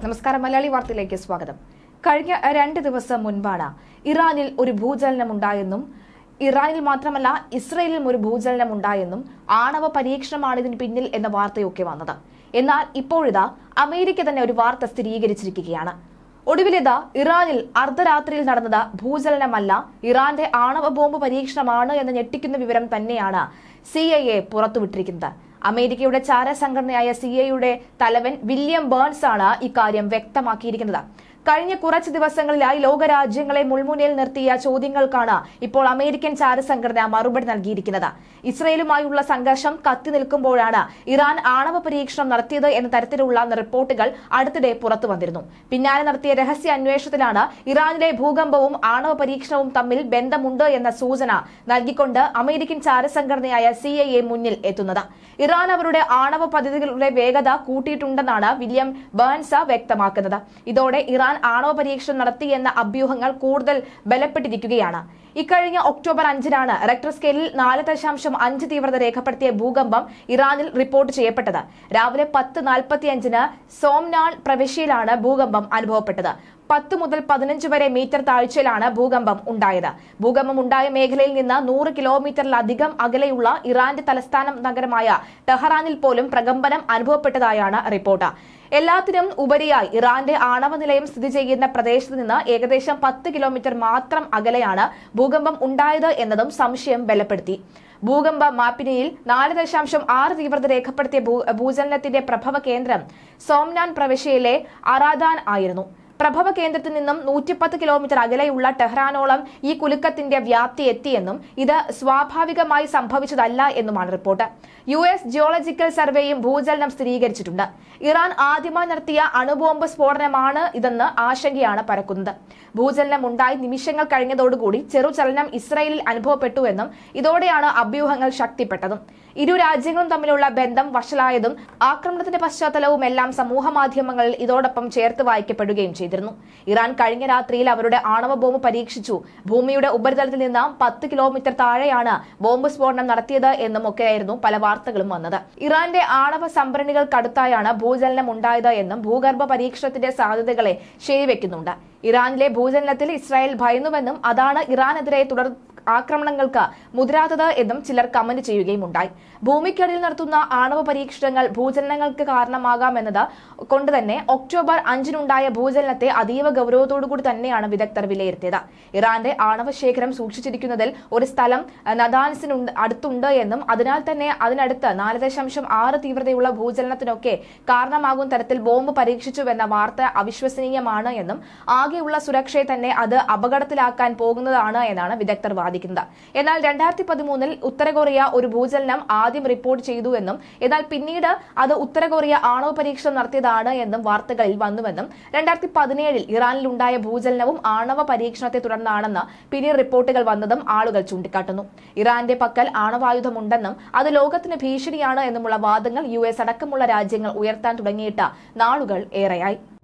നമസ്കാരം മലയാളി വാർത്തയിലേക്ക് സ്വാഗതം കഴിഞ്ഞ രണ്ട് ദിവസം മുൻപാണ് ഇറാനിൽ ഒരു ഭൂചലനം ഉണ്ടായെന്നും ഇറാനിൽ മാത്രമല്ല ഇസ്രയേലിലും ഒരു ഭൂചലനം ഉണ്ടായെന്നും ആണവ പരീക്ഷണമാണ് ഇതിന് പിന്നിൽ എന്ന വാർത്തയൊക്കെ വന്നത് എന്നാൽ ഇപ്പോഴിതാ അമേരിക്ക തന്നെ ഒരു വാർത്ത സ്ഥിരീകരിച്ചിരിക്കുകയാണ് ഒടുവിലിതാ ഇറാനിൽ അർദ്ധരാത്രിയിൽ നടന്നത് ഭൂചലനമല്ല ഇറാന്റെ ആണവ ബോംബ് പരീക്ഷണമാണ് എന്ന് ഞെട്ടിക്കുന്ന വിവരം തന്നെയാണ് സി ഐ എ പുറത്തുവിട്ടിരിക്കുന്നത് അമേരിക്കയുടെ ചാരസംഘടനയായ സി ഐയുടെ തലവൻ വില്യം ബേൺസ് ആണ് ഇക്കാര്യം വ്യക്തമാക്കിയിരിക്കുന്നത് കഴിഞ്ഞ കുറച്ച് ദിവസങ്ങളിലായി ലോകരാജ്യങ്ങളെ മുൾമുനയിൽ നിർത്തിയ ചോദ്യങ്ങൾക്കാണ് ഇപ്പോൾ അമേരിക്കൻ ചാരസംഘടന മറുപടി നൽകിയിരിക്കുന്നത് ഇസ്രയേലുമായുള്ള സംഘർഷം കത്തി നിൽക്കുമ്പോഴാണ് ഇറാൻ ആണവ പരീക്ഷണം നടത്തിയത് എന്ന തരത്തിലുള്ള റിപ്പോർട്ടുകൾ അടുത്തിടെ പുറത്തു വന്നിരുന്നു പിന്നാലെ നടത്തിയ രഹസ്യ അന്വേഷണത്തിലാണ് ഇറാനിലെ ഭൂകമ്പവും ആണവ പരീക്ഷണവും തമ്മിൽ ബന്ധമുണ്ട് എന്ന സൂചന നൽകിക്കൊണ്ട് അമേരിക്കൻ ചാരസംഘടനയായ സി ഐ എ മുന്നിൽ എത്തുന്നത് ഇറാൻ അവരുടെ ആണവ പദ്ധതികളുടെ വേഗത കൂട്ടിയിട്ടുണ്ടെന്നാണ് വില്യം ബേൺസ വ്യക്തമാക്കുന്നത് ഇതോടെ ഇറാൻ ആണവ പരീക്ഷണം നടത്തിയെന്ന അഭ്യൂഹങ്ങൾ കൂടുതൽ ബലപ്പെട്ടിരിക്കുകയാണ് ഇക്കഴിഞ്ഞ ഒക്ടോബർ അഞ്ചിനാണ് റെക്ടർ സ്കെയിലിൽ നാല് ദശാംശം അഞ്ച് തീവ്രത രേഖപ്പെടുത്തിയ ഭൂകമ്പം ഇറാനിൽ റിപ്പോർട്ട് ചെയ്യപ്പെട്ടത് രാവിലെ പത്ത് നാൽപ്പത്തിയഞ്ചിന് സോംനാൺ പ്രവിശ്യയിലാണ് ഭൂകമ്പം അനുഭവപ്പെട്ടത് പത്ത് മുതൽ പതിനഞ്ച് വരെ മീറ്റർ താഴ്ചയിലാണ് ഭൂകമ്പം ഉണ്ടായത് ഭൂകമ്പം ഉണ്ടായ മേഖലയിൽ നിന്ന് നൂറ് കിലോമീറ്ററിലധികം അകലെയുള്ള ഇറാന്റെ തലസ്ഥാന നഗരമായ ടെഹ്റാനിൽ പോലും പ്രകമ്പനം അനുഭവപ്പെട്ടതായാണ് റിപ്പോർട്ട് എല്ലാത്തിനും ഉപരിയായി ഇറാന്റെ ആണവ നിലയം സ്ഥിതി ചെയ്യുന്ന പ്രദേശത്ത് നിന്ന് ഏകദേശം പത്ത് കിലോമീറ്റർ മാത്രം അകലെയാണ് ഭൂകമ്പം ഉണ്ടായത് എന്നതും സംശയം ബലപ്പെടുത്തി ഭൂകമ്പ മാപ്പിനിയിൽ നാല് ദശാംശം ആറ് തീവ്രത രേഖപ്പെടുത്തിയ ഭൂ- ഭൂചലനത്തിന്റെ പ്രഭവ കേന്ദ്രം സോംനാൻ പ്രവിശ്യയിലെ അറാദാൻ ആയിരുന്നു പ്രഭവ കേന്ദ്രത്തിൽ നിന്നും നൂറ്റിപ്പത്ത് കിലോമീറ്റർ അകലെയുള്ള ടെഹ്റാനോളം ഈ കുലുക്കത്തിന്റെ വ്യാപ്തി എത്തിയെന്നും ഇത് സ്വാഭാവികമായി സംഭവിച്ചതല്ല എന്നുമാണ് റിപ്പോർട്ട് യു എസ് ജിയോളജിക്കൽ സർവേയും ഭൂചലനം സ്ഥിരീകരിച്ചിട്ടുണ്ട് ഇറാൻ ആദ്യമായി നടത്തിയ അണുബോംബ് സ്ഫോടനമാണ് ഇതെന്ന് ആശങ്കയാണ് പരക്കുന്നത് ഭൂചലനം ഉണ്ടായി നിമിഷങ്ങൾ കഴിഞ്ഞതോടുകൂടി ചെറുചലനം ഇസ്രയേലിൽ അനുഭവപ്പെട്ടുവെന്നും ഇതോടെയാണ് അഭ്യൂഹങ്ങൾ ശക്തിപ്പെട്ടതും ഇരു രാജ്യങ്ങളും തമ്മിലുള്ള ബന്ധം വഷളായതും ആക്രമണത്തിന്റെ പശ്ചാത്തലവും എല്ലാം സമൂഹ മാധ്യമങ്ങളിൽ ഇതോടൊപ്പം ചേർത്ത് വായിക്കപ്പെടുകയും ചെയ്തിരുന്നു ഇറാൻ കഴിഞ്ഞ രാത്രിയിൽ അവരുടെ ആണവ ബോംബ് പരീക്ഷിച്ചു ഭൂമിയുടെ ഉപരിതലത്തിൽ നിന്ന് പത്ത് കിലോമീറ്റർ താഴെയാണ് ബോംബ് സ്ഫോടനം നടത്തിയത് എന്നും ഒക്കെയായിരുന്നു പല വാർത്തകളും വന്നത് ഇറാന്റെ ആണവ സംഭരണികൾക്കടുത്തായാണ് ഭൂചലനം ഉണ്ടായത് എന്നും ഭൂഗർഭ പരീക്ഷണത്തിന്റെ സാധ്യതകളെ ശരിവെക്കുന്നുണ്ട് ഇറാനിലെ ഭൂചലനത്തിൽ ഇസ്രായേൽ ഭയന്നുവെന്നും അതാണ് ഇറാനെതിരെ തുടർ ആക്രമണങ്ങൾക്ക് മുതിരാത്തത് എന്നും ചിലർ കമന്റ് ചെയ്യുകയും ഉണ്ടായി ഭൂമിക്കടിയിൽ നടത്തുന്ന ആണവ പരീക്ഷണങ്ങൾ ഭൂചലനങ്ങൾക്ക് കാരണമാകാമെന്നത് കൊണ്ട് തന്നെ ഒക്ടോബർ അഞ്ചിനുണ്ടായ ഭൂചലനത്തെ അതീവ ഗൗരവത്തോടുകൂടി തന്നെയാണ് വിദഗ്ധർ വിലയിരുത്തിയത് ഇറാന്റെ ആണവ ശേഖരം സൂക്ഷിച്ചിരിക്കുന്നതിൽ ഒരു സ്ഥലം അഹ്, നദാൻസിനുണ്ട് അടുത്തുണ്ട് എന്നും അതിനാൽ തന്നെ അതിനടുത്ത് നാല് ദശാംശം ആറ് തീവ്രതയുള്ള ഭൂചലനത്തിനൊക്കെ കാരണമാകും തരത്തിൽ ബോംബ് പരീക്ഷിച്ചുവെന്ന വാർത്ത അവിശ്വസനീയമാണ് എന്നും ആകെയുള്ള സുരക്ഷയെ തന്നെ അത് അപകടത്തിലാക്കാൻ പോകുന്നതാണ് എന്നാണ് വിദഗ്ധർ വാദിക്കുന്നത് എന്നാൽ രണ്ടായിരത്തി പതിമൂന്നിൽ ഉത്തര കൊറിയ ഒരു ഭൂചലനം ആദ്യം റിപ്പോർട്ട് ചെയ്തു എന്നും എന്നാൽ പിന്നീട് അത് ഉത്തര കൊറിയ ആണവ പരീക്ഷണം നടത്തിയതാണ് എന്നും വാർത്തകളിൽ വന്നുവെന്നും രണ്ടായിരത്തി പതിനേഴിൽ ഇറാനിൽ ഉണ്ടായ ഭൂചലനവും ആണവ പരീക്ഷണത്തെ തുടർന്നാണെന്ന് പിന്നീട് റിപ്പോർട്ടുകൾ വന്നതും ആളുകൾ ചൂണ്ടിക്കാട്ടുന്നു ഇറാന്റെ പക്കൽ ആണവായുധമുണ്ടെന്നും അത് ലോകത്തിന് ഭീഷണിയാണ് എന്നുമുള്ള വാദങ്ങൾ യു എസ് അടക്കമുള്ള രാജ്യങ്ങൾ ഉയർത്താൻ തുടങ്ങിയിട്ട് നാളുകൾ ഏറെയായി